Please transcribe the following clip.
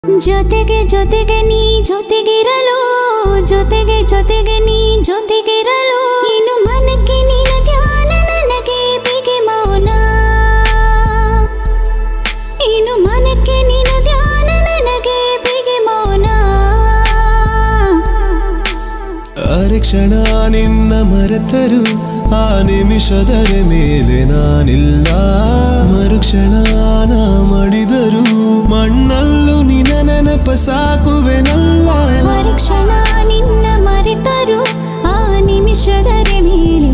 ಜೊತೆಗೆ ಜೊತೆಗೆ ನೀ ಜೊತೆಗಿರಲು ಜೊತೆಗೆ ಜೊತೆಗೆ ನೀ ಜೊತೆಗಿರಲು ಇನ್ನು ಮನಕ್ಕೆ ನಿನ ಧ್ಯಾನ ನನಗೆ ಬಿಗಿ ಮೌನ ಇನ್ನು ಮನಕ್ಕೆ ನಿನ ಧ್ಯಾನ ನನಗೆ ಬಿಗಿ ಮೌನ ಅರೆಕ್ಷಣ ನಿನ್ನ ಮರೆತರು ಆ ನಿಮಿಷದರ ಮೇಲೆ ನಾನಿಲ್ಲ ಮರುಕ್ಷಣ ನಾ ಮಡಿದರು ಮಣ್ಣಲ್ಲೂ ನಿನ ನೆನಪ ಸಾಕುವೆನಲ್ಲ ಮರುಕ್ಷಣ ನಿನ್ನ ಮರೆತರು ಆ ನಿಮಿಷದರ ಮೇಲೆ